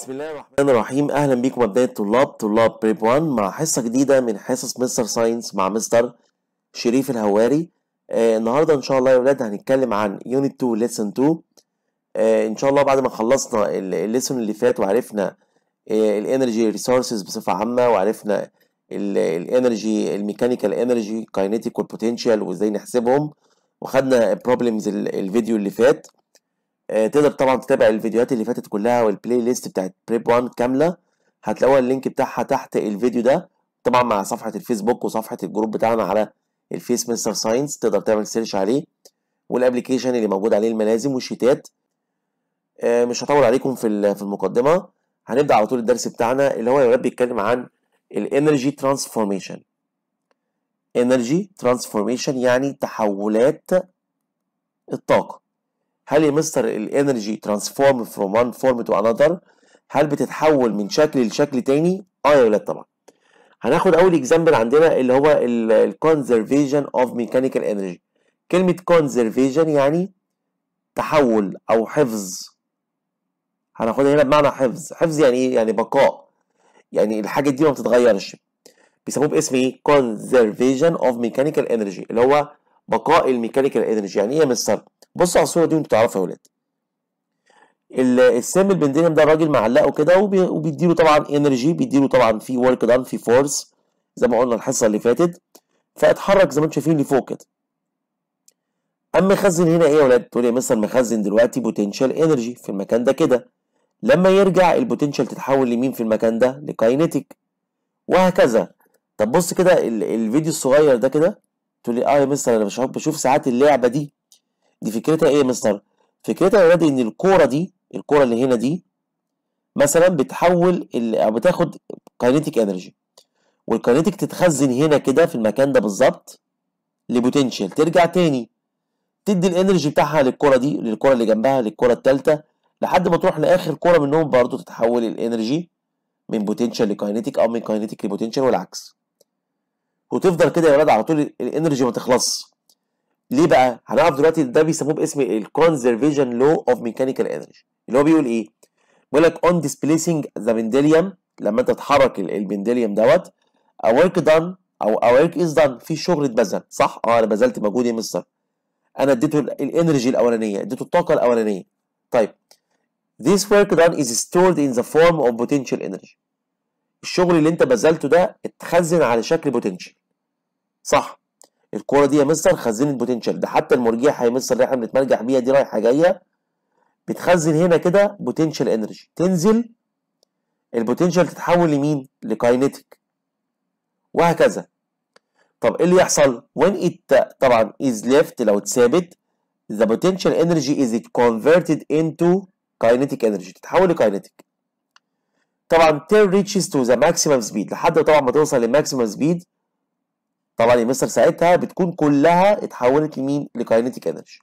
بسم الله الرحمن الرحيم اهلا بيكم ابناء الطلاب طلاب بريب 1 مع حصه جديده من حصص مستر ساينس مع مستر شريف الهواري آه النهارده ان شاء الله يا ولاد هنتكلم عن يونت 2 ليسن 2 آه ان شاء الله بعد ما خلصنا الليسون اللي فات وعرفنا آه الانرجي ريسورسز بصفه عامه وعرفنا الانرجي الميكانيكال انرجي كاينيتيك والبوتنشال وازاي نحسبهم وخدنا بروبلمز الفيديو اللي فات آه، تقدر طبعا تتابع الفيديوهات اللي فاتت كلها والبلاي ليست بتاعت بريب 1 كامله هتلاقوها اللينك بتاعها تحت الفيديو ده طبعا مع صفحه الفيسبوك وصفحه الجروب بتاعنا على الفيس مستر ساينس تقدر تعمل سيرش عليه والابلكيشن اللي موجود عليه الملازم والشيتات آه، مش هطول عليكم في في المقدمه هنبدا على طول الدرس بتاعنا اللي هو يا ولاد بيتكلم عن الانرجي ترانسفورميشن انرجي ترانسفورميشن يعني تحولات الطاقه هل يا مستر الانرجي ترانسفورم فروم وان فورم تو انذر هل بتتحول من شكل لشكل تاني اه يا ولاد طبعا هناخد اول اكزامبل عندنا اللي هو الكونزرفيشن اوف ميكانيكال انرجي كلمه كونزرفيشن يعني تحول او حفظ هناخدها هنا بمعنى حفظ حفظ يعني ايه يعني بقاء يعني الحاجه دي ما بتتغيرش بيسموه باسم ايه كونزرفيشن اوف ميكانيكال انرجي اللي هو بقاء الميكانيكال انرجي يعني ايه يا مستر بصوا على الصوره دي وانتوا تعرفوا يا ولاد السام البندينيوم ده الراجل معلقه كده وبيديله طبعا انرجي بيديله طبعا في ورك دان في فورس زي ما قلنا الحصه اللي فاتت فاتحرك زي ما انتم شايفين لفوق كده اما مخزن هنا ايه يا ولاد تقول يا مستر مخزن دلوقتي بوتنشال انرجي في المكان ده كده لما يرجع البوتنشال تتحول لمين في المكان ده لكاينيتيك وهكذا طب بص كده الفيديو الصغير ده كده تقول لي اه يا مستر انا بشوف بشوف ساعات اللعبه دي دي فكرتها ايه يا مستر فكرتها يا ولاد ان الكوره دي الكوره اللي هنا دي مثلا بتحول او بتاخد كاينيتيك انرجي والكاينيتيك تتخزن هنا كده في المكان ده بالظبط لبوتنشال ترجع تاني تدي الانرجي بتاعها للكوره دي للكوره اللي جنبها للكوره الثالثه لحد ما تروح لاخر كوره منهم برضو تتحول الانرجي من بوتنشال لكاينيتيك او من كاينيتيك لبوتنشال والعكس وتفضل كده يا ولاد على طول الانرجي ما تخلصش ليه بقى؟ هنعرف دلوقتي ده بيسموه باسم الكونزرفيشن لو اوف ميكانيكال انرجي اللي هو بيقول ايه؟ بيقول لك اون ديسبليسنج ذا بنديليوم لما انت تحرك البنديليوم دوت a work done او a work is done في شغل اتبذل صح؟ اه انا بذلت مجهود يا مستر انا اديته الانرجي الاولانيه اديته الطاقه الاولانيه طيب this work done is stored in the form of potential energy الشغل اللي انت بذلته ده اتخزن على شكل بوتنشال صح الكوره دي يا مستر خزنت بوتنشال ده حتى المرجحه يا مستر اللي احنا بنتمرجح بيها دي رايحه جايه بتخزن هنا كده بوتنشال انرجي تنزل البوتنشال تتحول لمين لكاينيتيك وهكذا طب ايه اللي يحصل when it طبعا is left لو اتثابت the potential energy is converted into kinetic energy تتحول لكاينيتيك طبعا till reaches to the maximum speed لحد طبعا ما توصل للماكسيمم سبيد طبعا يا مستر ساعتها بتكون كلها اتحولت لمين؟ لكاينيتيك انرجي.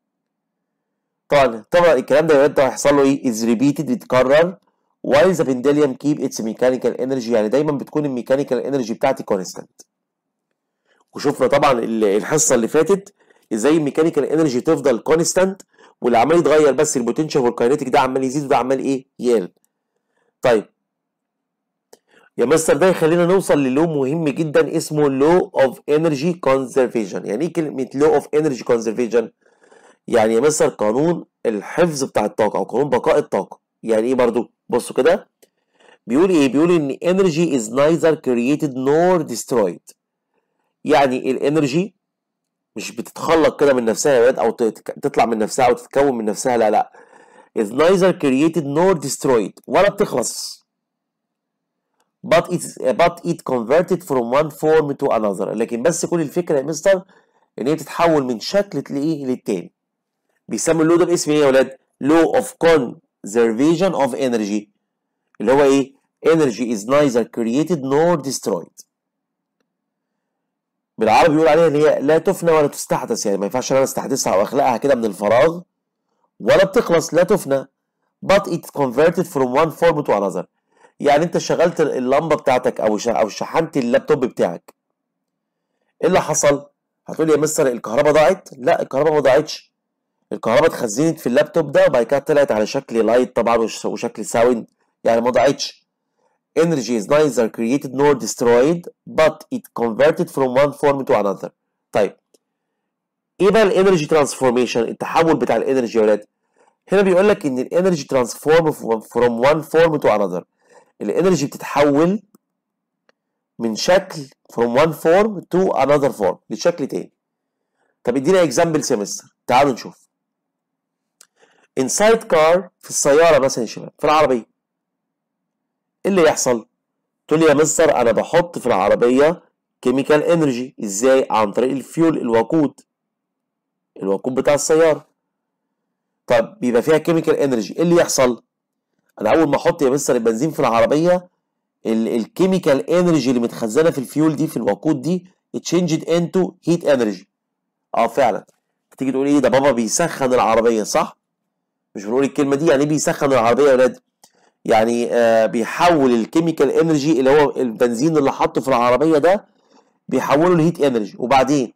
طبعا طبعا الكلام ده يا ولاد هيحصل له ايه؟ از ريبيتد بيتكرر while the pendulum keep its mechanical energy يعني دايما بتكون الميكانيكال انرجي بتاعتي كونستانت. وشفنا طبعا الحصه اللي فاتت ازاي الميكانيكال انرجي تفضل كونستانت واللي عمال يتغير بس البوتنشال والكاينيتيك ده عمال يزيد وده عمال ايه؟ يقل. طيب يا مستر ده يخلينا نوصل للو مهم جدا اسمه لو اوف انرجي كونزرفيشن يعني ايه كلمه لو اوف انرجي كونزرفيشن يعني يا مستر قانون الحفظ بتاع الطاقه او قانون بقاء الطاقه يعني ايه برضو بصوا كده بيقول ايه بيقول ان energy is neither created nor destroyed يعني الانرجي مش بتتخلق كده من نفسها يا ولاد او تطلع من نفسها او تتكون من نفسها لا لا is neither created nor destroyed ولا بتخلص but it but it converted from one form to another لكن بس كل الفكره يا مستر ان هي بتتحول من شكل لايه للتاني بيسموا اللو ده باسم ايه يا ولاد law of conservation of energy اللي هو ايه energy is neither created nor destroyed بالعربي بيقول عليها ان هي لا تفنى ولا تستحدث يعني ما ينفعش انا استحدثها او اخلقها كده من الفراغ ولا بتخلص لا تفنى but it converted from one form to another يعني انت شغلت اللمبه بتاعتك او او شحنت اللابتوب بتاعك ايه اللي حصل هتقول يا مستر الكهرباء ضاعت لا الكهرباء ما ضاعتش الكهرباء اتخزنت في اللابتوب ده وبعد كده طلعت على شكل لايت طبعا وشكل ساوند يعني ما ضاعتش energy is neither created nor destroyed but it converted from one form to another طيب ايه بقى الانرجي ترانسفورميشن التحول بتاع الانرجي يا ولاد هنا بيقول لك ان الانرجي ترانسفورم from one form to another الانرجي بتتحول من شكل from one form to another form لشكل تاني طب ادينا اكزامبل سيمستر تعالوا نشوف inside car في السياره مثلا يا شباب في العربيه ايه اللي يحصل تقول لي يا مستر انا بحط في العربيه كيميكال انرجي ازاي عن طريق الفيول الوقود الوقود بتاع السياره طب بيبقى فيها كيميكال انرجي ايه اللي يحصل انا اول ما احط يا مستر البنزين في العربيه الكيميكال انرجي اللي متخزنه في الفيول دي في الوقود دي اتشينجد انتو هيت انرجي اه فعلا تيجي تقول ايه ده بابا بيسخن العربيه صح مش بنقول الكلمه دي يعني ايه بيسخن العربيه يا ولاد يعني آه بيحول الكيميكال انرجي اللي هو البنزين اللي حاطه في العربيه ده بيحوله لهيت انرجي وبعدين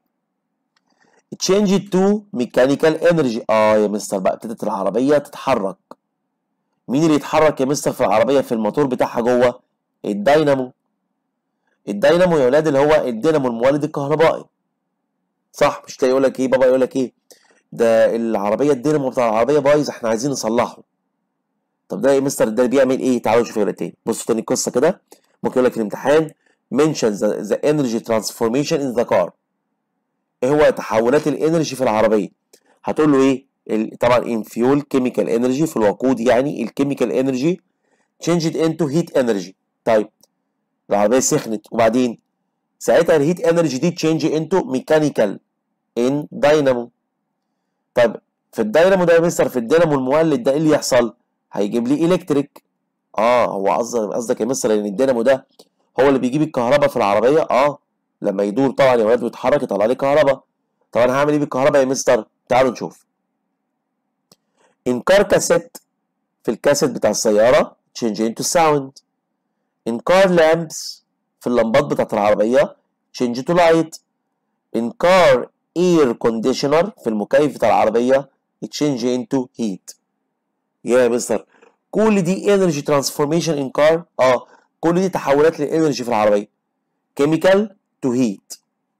تشينج تو ميكانيكال انرجي اه يا مستر بقى ابتدت العربيه تتحرك مين اللي يتحرك يا مستر في العربيه في الموتور بتاعها جوه الداينامو الداينامو يا ولاد اللي هو الدينامو المولد الكهربائي صح مش تلاقي يقول لك ايه بابا يقول لك ايه ده العربيه الدينامو بتاع العربيه بايظ احنا عايزين نصلحه طب ده يا مستر ده بيعمل ايه تعالوا نشوف هنا تاني بصوا تاني القصه كده ممكن يقول لك الامتحان mention the, the energy transformation in the car ايه هو تحولات الانرجي في العربيه هتقول له ايه طبعا in fuel chemical energy في الوقود يعني الكيميكال انرجي changed into heat energy طيب العربيه سخنت وبعدين ساعتها الهيت انرجي دي تشينج انتو ميكانيكال ان داينامو طيب في الداينامو ده يا مستر في الدينامو المولد ده ايه اللي يحصل هيجيب لي الكتريك اه هو قصدك قصدك يا مستر ان الدينامو ده هو اللي بيجيب الكهرباء في العربيه اه لما يدور طبعا يا ولاد ويتحرك يطلع لي كهرباء طب انا هعمل ايه بالكهرباء يا مستر تعالوا نشوف انكار كاسيت في الكاسيت بتاع السياره تشينج انتو ساوند انكار لامبس في اللمبات بتاعت العربية change to light in car air conditioner في المكيف بتاع العربية change into heat يا مستر كل دي energy transformation in car اه كل دي تحولات للانرجي في العربية chemical to heat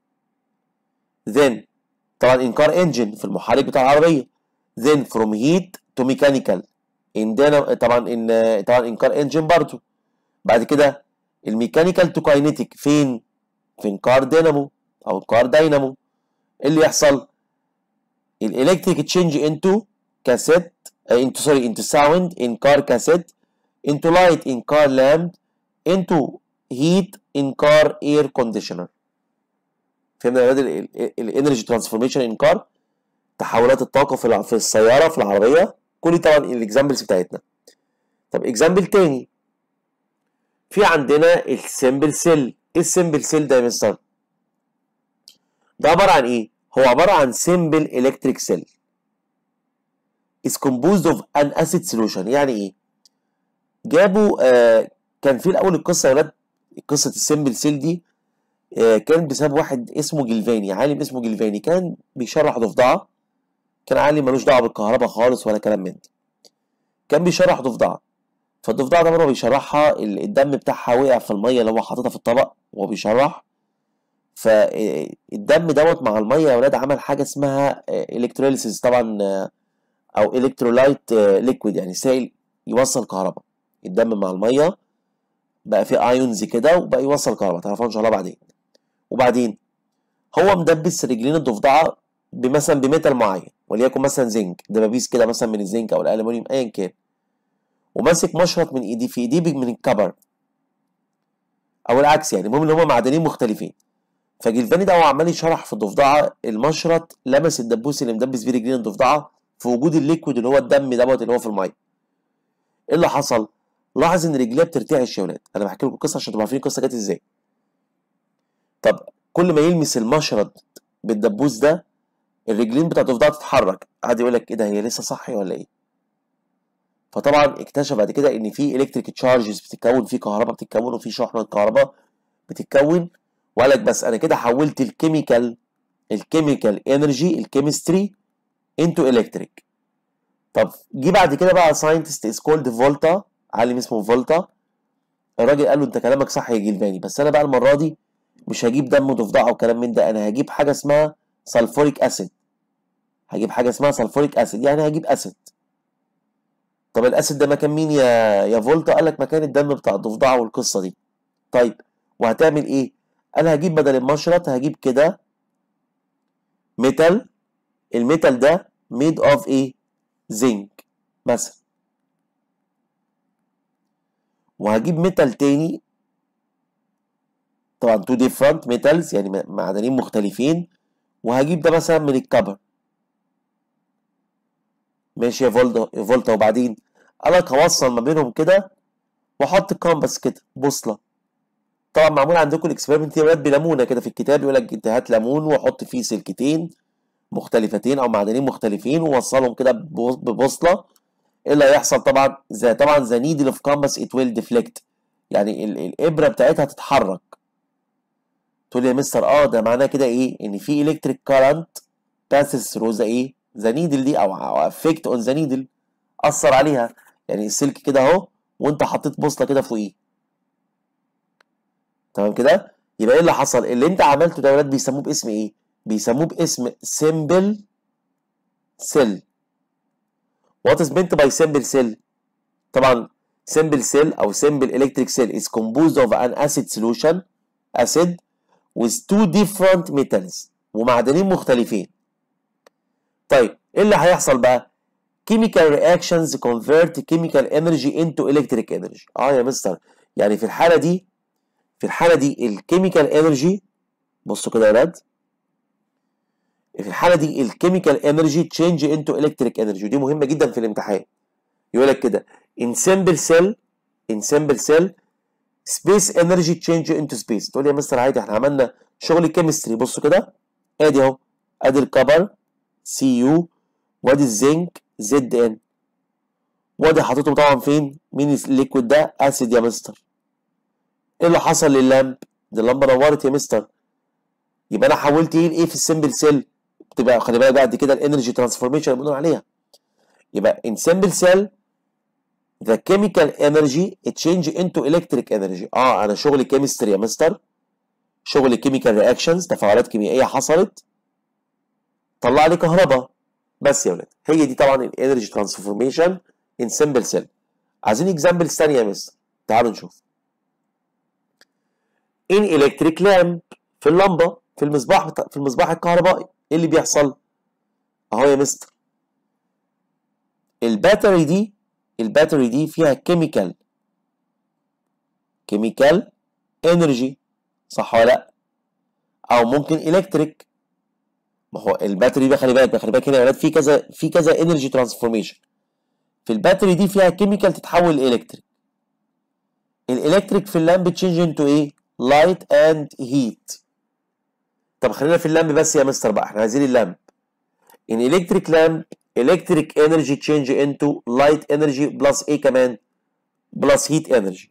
then طبعا in car engine في المحرك بتاع العربية then from heat to mechanical in طبعا in طبعا in car engine برضو بعد كده الميكانيكال تو كاينيتيك فين؟ في الكار دينامو او الكار داينامو اللي يحصل الالكتريك تشينج انتو كاسيت انتو سوري انتو ساوند ان كار كاسيت انتو لايت ان كار لامب انتو هيت ان كار اير كونديشنر فهمنا يا ولاد الانرجي ترانسفورميشن ان كار تحولات الطاقه في في السياره في العربيه كل طبعا الاكزامبلز بتاعتنا طب اكزامبل تاني في عندنا السمبل سيل ايه السمبل سيل ده يا مستر ده عباره عن ايه هو عباره عن سمبل الكتريك سيل is composed of an acid solution يعني ايه جابوا آه كان في الاول القصه يا ولاد قصه السمبل سيل دي آه كان بسبب واحد اسمه جلفاني عالم اسمه جلفاني كان بيشرح ضفدعه كان عالم ملوش دعوه بالكهرباء خالص ولا كلام من ده كان بيشرح ضفدعه فالضفدع ده مره بيشرحها الدم بتاعها وقع في الميه اللي هو حاططها في الطبق وهو بيشرح فالدم دوت مع الميه يا ولاد عمل حاجه اسمها الكتروليسيس طبعا او الكترولايت ليكويد يعني سائل يوصل كهرباء الدم مع الميه بقى فيه ايونز كده وبقى يوصل كهرباء تعرفوا ان شاء الله بعدين وبعدين هو مدبس رجلين الضفدعه بمثلا بميتال معين وليكن مثلا زنك دبابيس كده مثلا من الزنك او الالومنيوم ايا كان وماسك مشرط من ايديه في ايديه من الكبر او العكس يعني المهم ان هما معدنين مختلفين فجلفاني ده هو عمال يشرح في الضفدعه المشرط لمس الدبوس اللي مدبس بيه رجلين الضفدعه في وجود الليكويد اللي هو الدم دوت اللي هو في الميه ايه اللي حصل لاحظ ان رجليه بترتعش يا ولاد انا بحكي لكم القصه عشان تبقوا عارفين القصه جت ازاي طب كل ما يلمس المشرط بالدبوس ده الرجلين بتاعت الضفدعه تتحرك قعد يقول لك ايه ده هي لسه صحي ولا ايه فطبعا اكتشف بعد كده ان في الكتريك تشارجز بتتكون في كهرباء بتتكون وفي شحنه كهرباء بتتكون وقال لك بس انا كده حولت الكيميكال الكيميكال انرجي الكيمستري انتو الكتريك طب جه بعد كده بقى ساينتست از كولد فولتا عالم اسمه فولتا الراجل قال له انت كلامك صح يا جلفاني بس انا بقى المره دي مش هجيب دم ضفدع وكلام من ده انا هجيب حاجه اسمها سلفوريك اسيد هجيب حاجه اسمها سلفوريك اسيد يعني هجيب اسيد طب الاسيد ده مكان مين يا يا فولتا قال لك مكان الدم بتاع الضفدع والقصه دي طيب وهتعمل ايه انا هجيب بدل المشرط هجيب كده ميتال الميتال ده ميد اوف ايه زنك مثلا وهجيب ميتال تاني طبعا تو ديفرنت ميتالز يعني معدنين مختلفين وهجيب ده مثلا من الكبر ماشي يا فولتا يا فولتا وبعدين قالك هوصل ما بينهم كده واحط كامبس كده بوصله طبعا معمول عندكم الاكسبيرمنت دي بليمونه كده في الكتاب يقول لك انت هات ليمون وحط فيه سلكتين مختلفتين او معدنين مختلفين ووصلهم كده ببوصله ايه اللي هيحصل طبعا زي طبعا ذا نيدل اوف كامبس ات ويل ديفليكت يعني ال الابره بتاعتها تتحرك تقول لي يا مستر اه ده معناه كده ايه ان في الكتريك كارنت باسز ثرو ذا ايه ذا نيدل دي او او افكت اون ذا نيدل اثر عليها يعني السلك كده اهو وانت حطيت بوصله كده فوقيه تمام كده يبقى ايه اللي حصل اللي انت عملته ده يا ولاد بيسموه باسم ايه بيسموه باسم سيمبل سيل وات از meant by simple cell طبعا simple cell او simple electric cell is composed of an acid solution acid with two different metals ومعدنين مختلفين طيب ايه اللي هيحصل بقى chemical reactions convert chemical energy into electric energy اه يا مستر يعني في الحاله دي في الحاله دي الكيميكال انرجي بصوا كده يا ولاد في الحاله دي الكيميكال انرجي تشينج انتو الكتريك انرجي ودي مهمه جدا في الامتحان يقول لك كده in simple cell in simple cell space energy change into space تقول لي يا مستر عادي احنا عملنا شغل كيمستري بصوا كده ادي اهو ادي الكبر سي يو وادي الزنك زد ان وادي حاططهم طبعا فين مين الليكويد ده اسيد يا مستر ايه اللي حصل لللامب دي اللمبه نورت يا مستر يبقى انا حولت ايه لايه في السمبل سيل بتبقى خلي بالك بعد كده الانرجي ترانسفورميشن اللي بنقول عليها يبقى in simple cell the chemical energy change into electric energy اه انا شغل كيمستري يا مستر شغل كيميكال رياكشنز تفاعلات كيميائيه حصلت طلع لي كهرباء بس يا ولاد هي دي طبعا الانرجي ترانسفورميشن in simple cell عايزين اكزامبلز ثانيه يا مستر تعالوا نشوف in electric lamp في اللمبه في المصباح بتا... في المصباح الكهربائي ايه اللي بيحصل اهو يا مستر الباتري دي الباتري دي فيها كيميكال كيميكال انرجي صح ولا لا او ممكن الكتريك ما هو الباتري ده خلي بالك خلي بالك هنا يا ولاد في كذا في كذا انرجي ترانسفورميشن في الباتري دي فيها كيميكال تتحول لالكتريك الالكتريك في اللامب تشينج انتو ايه لايت اند هيت طب خلينا في اللامب بس يا مستر بقى احنا عايزين اللامب in electric lamp electric energy change into light energy plus ايه كمان plus heat energy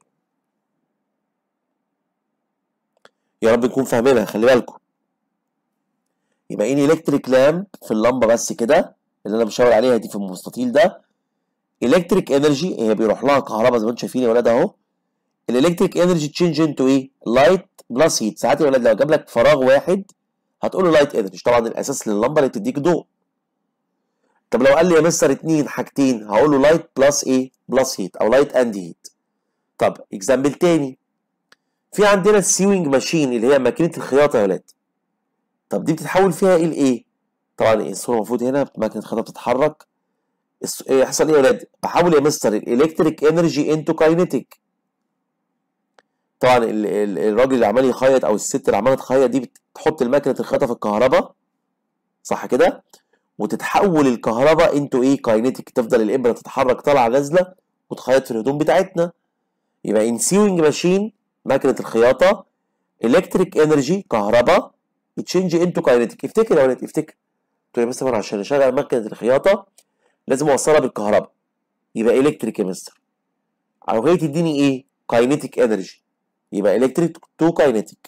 يا رب نكون فاهمينها خلي بالكم يبقى in electric lamp في اللمبه بس كده اللي انا بشاور عليها دي في المستطيل ده electric energy هي بيروح لها كهرباء زي ما انتم شايفين يا ولاد اهو الالكتريك انرجي تشينج انتو ايه لايت بلس هيت ساعات يا ولاد لو جاب لك فراغ واحد هتقول له لايت انرجي طبعا الاساس لللمبه اللي بتديك ضوء طب لو قال لي يا مستر اتنين حاجتين هقول له لايت بلس ايه بلس هيت او لايت اند هيت طب اكزامبل تاني في عندنا السيوينج ماشين اللي هي ماكينه الخياطه يا ولاد طب دي بتتحول فيها ايه لايه طبعا الصوره المفروض هنا ماكينه الخياطه بتتحرك يحصل ايه يا ولاد بحول يا مستر الالكتريك انرجي انتو كاينيتيك طبعا ال ال الراجل اللي عمال يخيط او الست اللي عماله تخيط دي بتحط الماكينه الخياطه في الكهرباء صح كده وتتحول الكهرباء انتو ايه كاينيتيك تفضل الابره تتحرك طالعه نازله وتخيط في الهدوم بتاعتنا يبقى ان سيوينج ماشين ماكينه الخياطه الكتريك انرجي كهرباء تشينج انتو كاينيتيك افتكر يا ولاد افتكر تقول يا مستر عشان اشغل ماكينه الخياطه لازم اوصلها بالكهرباء يبقى الكتريك يا مستر او هي تديني ايه كاينيتيك انرجي يبقى الكتريك تو كاينيتيك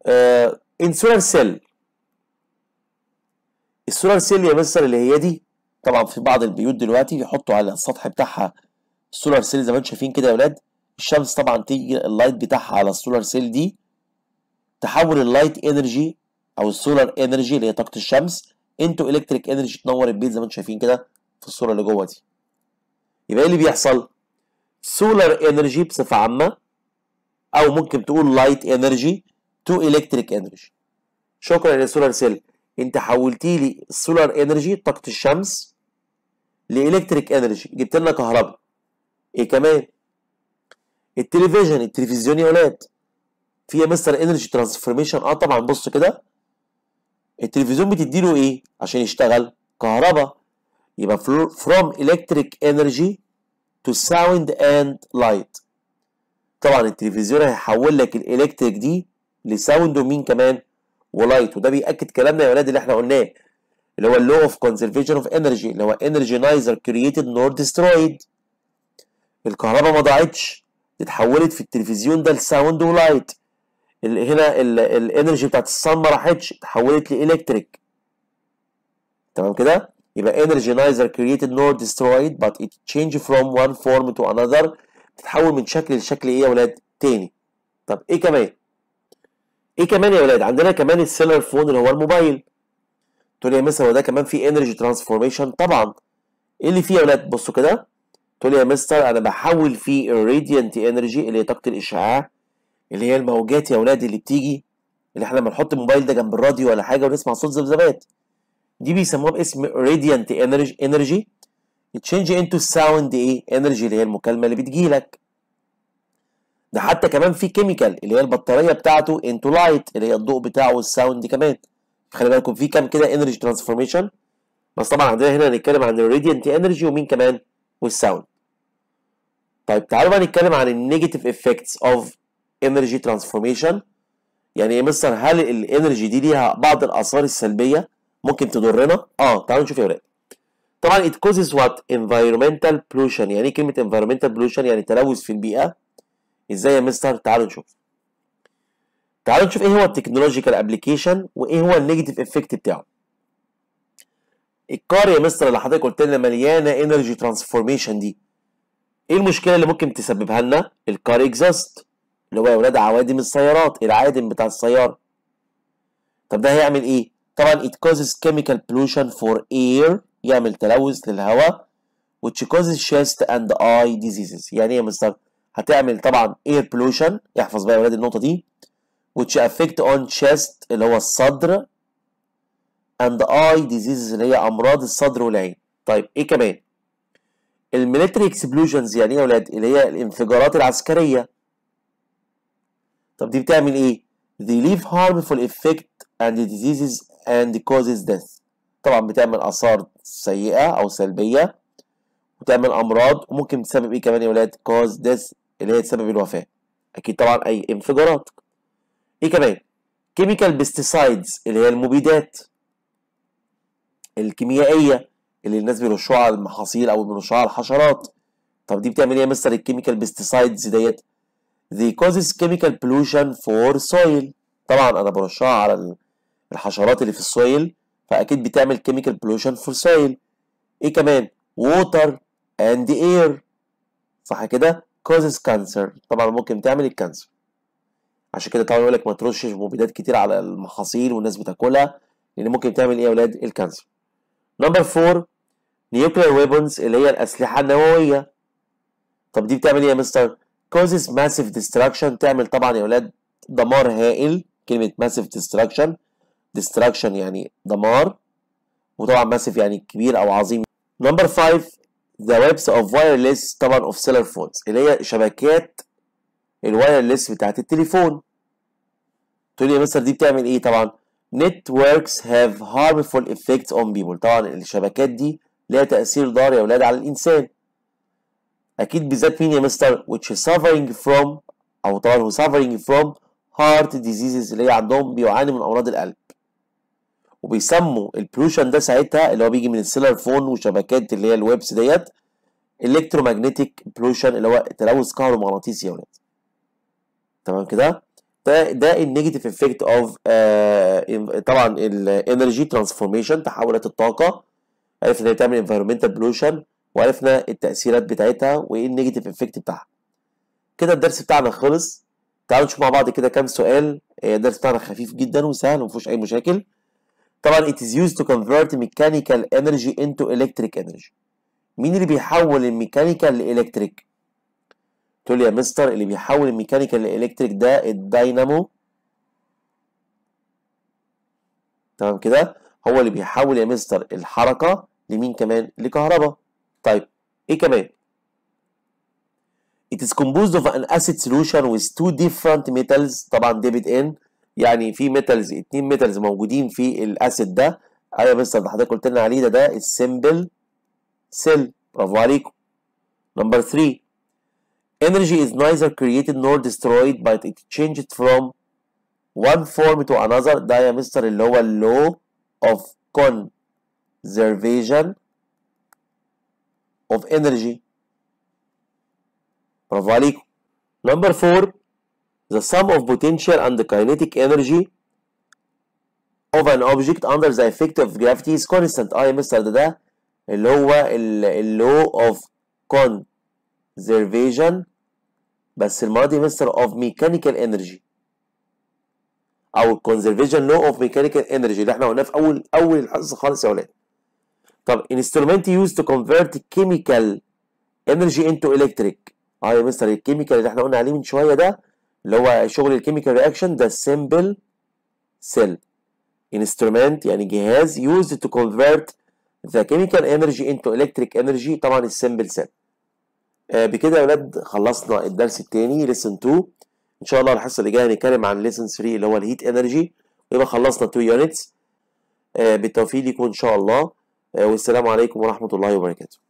ان سولار سيل السولار سيل يا مستر اللي هي دي طبعا في بعض البيوت دلوقتي يحطوا على السطح بتاعها السولار سيل زي ما انتم شايفين كده يا ولاد الشمس طبعا تيجي اللايت بتاعها على السولار سيل دي تحول اللايت انرجي او السولار انرجي اللي هي طاقه الشمس انتو الكتريك انرجي تنور البيت زي ما انتم شايفين كده في الصوره اللي جوه دي يبقى ايه اللي بيحصل سولار انرجي بصفه عامه او ممكن تقول لايت انرجي تو الكتريك انرجي شكرا يا سولار سيل انت حولتي لي السولار انرجي طاقه الشمس لالكتريك انرجي جبت لنا كهرباء ايه كمان التلفزيون التلفزيون يا ولاد فيها مستر انرجي ترانسفورميشن اه طبعا بص كده التلفزيون بتديله ايه عشان يشتغل كهرباء يبقى from electric energy to sound and light طبعا التلفزيون هيحول لك الالكتريك دي لساوند ومين كمان ولايت وده بيأكد كلامنا يا ولاد اللي احنا قلناه اللي هو اللو اوف كونزرفيشن اوف انرجي اللي هو انرجي نايزر كرييتد نور ديسترويد الكهرباء ما ضاعتش اتحولت في التلفزيون ده لساوند ولايت هنا الانرجي بتاعت الصن ما راحتش اتحولت لالكتريك تمام كده يبقى energy neither created nor destroyed but it changed from one form to another بتتحول من شكل لشكل ايه يا ولاد تاني طب ايه كمان ايه كمان يا ولاد عندنا كمان السيلر فون اللي هو الموبايل تقول لي يا مستر هو ده كمان فيه انرجي ترانسفورميشن طبعا ايه اللي فيه يا ولاد بصوا كده تقول لي يا مستر انا بحول فيه الراديانت انرجي اللي هي طاقه الاشعاع اللي هي الموجات يا ولاد اللي بتيجي اللي احنا لما نحط الموبايل ده جنب الراديو ولا حاجه ونسمع صوت ذبذبات دي بيسموها باسم radiant energy energy تشينج انتو الساوند ايه انرجي اللي هي المكالمه اللي بتجيلك ده حتى كمان في كيميكال اللي هي البطاريه بتاعته انتو لايت اللي هي الضوء بتاعه والساوند كمان خلي بالكم في كام كده انرجي ترانسفورميشن بس طبعا عندنا هنا هنتكلم عن الراديانت انرجي ومين كمان والساوند طيب تعالوا بقى نتكلم عن النيجاتيف افكتس اوف انرجي ترانسفورميشن يعني يا مستر هل الانرجي دي ليها بعض الاثار السلبيه ممكن تضرنا اه تعالوا نشوف يا ولاد طبعا it causes what environmental pollution يعني ايه كلمه environmental pollution يعني تلوث في البيئه ازاي يا مستر تعالوا نشوف تعالوا نشوف ايه هو التكنولوجيكال ابلكيشن وايه هو النيجاتيف افكت بتاعه الكار يا مستر اللي حضرتك قلت لنا مليانه انرجي ترانسفورميشن دي ايه المشكله اللي ممكن تسببها لنا الكار اكزاست اللي هو يا ولاد عوادم السيارات العادم بتاع السياره طب ده هيعمل ايه طبعا it causes chemical pollution for air يعمل تلوث للهواء which causes chest and eye diseases يعني ايه يا مستر هتعمل طبعا air pollution احفظ بقى يا ولاد النقطه دي which affect on chest اللي هو الصدر and eye diseases اللي هي امراض الصدر والعين طيب ايه كمان الميليتري اكسبلوجنز يعني ايه يا ولاد اللي هي الانفجارات العسكريه طب دي بتعمل ايه they leave harmful effect and diseases and causes death طبعا بتعمل اثار سيئه او سلبيه وتعمل امراض وممكن تسبب ايه كمان يا ولاد cause death اللي هي تسبب الوفاه اكيد طبعا اي انفجارات ايه كمان chemical pesticides اللي هي المبيدات الكيميائيه اللي الناس بيرشوها على المحاصيل او بيرشوها على الحشرات طب دي بتعمل ايه يا مستر الكيميكال بيستيسايدز ديت they causes chemical pollution for soil طبعا انا برشها على الحشرات اللي في السويل فاكيد بتعمل chemical pollution for soil ايه كمان water and air صح كده causes cancer طبعا ممكن تعمل الكانسر عشان كده طبعا يقول لك ما ترشش مبيدات كتير على المحاصيل والناس بتاكلها لان ممكن تعمل ايه يا اولاد الكانسر نمبر 4 nuclear weapons اللي هي الاسلحه النوويه طب دي بتعمل ايه يا مستر causes massive destruction تعمل طبعا يا اولاد دمار هائل كلمه massive destruction destruction يعني دمار وطبعا massive يعني كبير او عظيم نمبر 5 the webs of wireless طبعا of cellular phones اللي هي شبكات الوايرلس بتاعت التليفون تقول لي يا مستر دي بتعمل ايه طبعا networks have harmful effects on people طبعا الشبكات دي ليها تأثير ضار يا ولاد على الإنسان أكيد بالذات مين يا مستر which is suffering from أو طبعا who suffering from heart diseases اللي هي عندهم بيعاني من أمراض القلب وبيسموا البولوشن ده ساعتها اللي هو بيجي من السيلر فون وشبكات اللي هي الويبس ديت الكترومagnetic pollution اللي هو تلوث كهرومغناطيسي يا ولاد تمام كده ده ده النيجاتيف افكت اوف طبعا الانرجي ترانسفورميشن تحولات الطاقه عرفنا ان هي بتعمل environmental pollution وعرفنا التأثيرات بتاعتها وايه النيجاتيف افكت بتاعها كده الدرس بتاعنا خلص تعالوا نشوف مع بعض كده كام سؤال الدرس بتاعنا خفيف جدا وسهل ومفيهوش اي مشاكل طبعا it is used to convert mechanical energy into electric energy مين اللي بيحول الميكانيكال لإلكتريك تقول لي يا مستر اللي بيحول الميكانيكال لإلكتريك ده الداينامو تمام كده هو اللي بيحول يا مستر الحركة لمين كمان لكهرباء طيب ايه كمان It is composed of an acid solution with two different metals طبعا ديفيد ان يعني في ميتالز اتنين ميتالز موجودين في الاسيد ده ايوه يا مستر ده حضرتك قلت لنا عليه ده ده السمبل سيل برافو عليكم نمبر 3 energy is neither created nor destroyed but it changed from one form to another ده يا مستر اللي هو law of conservation of energy برافو عليكم نمبر 4 the sum of potential and the kinetic energy of an object under the effect of gravity is constant اه يا مستر ده ده اللي هو اللو of conservation بس المرة دي مستر of mechanical energy او conservation law of mechanical energy اللي احنا قلناه في اول اول الحصه خالص يا ولاد طب instrument used to convert chemical energy into electric اه يا مستر الكيميكال اللي احنا قلنا عليه من شويه ده اللي هو شغل الكيميكال رياكشن ده simple cell instrument يعني جهاز used to convert the chemical energy into electric energy طبعا السمبل سيل آه بكده يا ولاد خلصنا الدرس الثاني lesson 2 ان شاء الله الحصه اللي جايه هنتكلم عن lesson 3 اللي هو الهيت انرجي ويبقى خلصنا 2 units آه بالتوفيق لكم ان شاء الله آه والسلام عليكم ورحمه الله وبركاته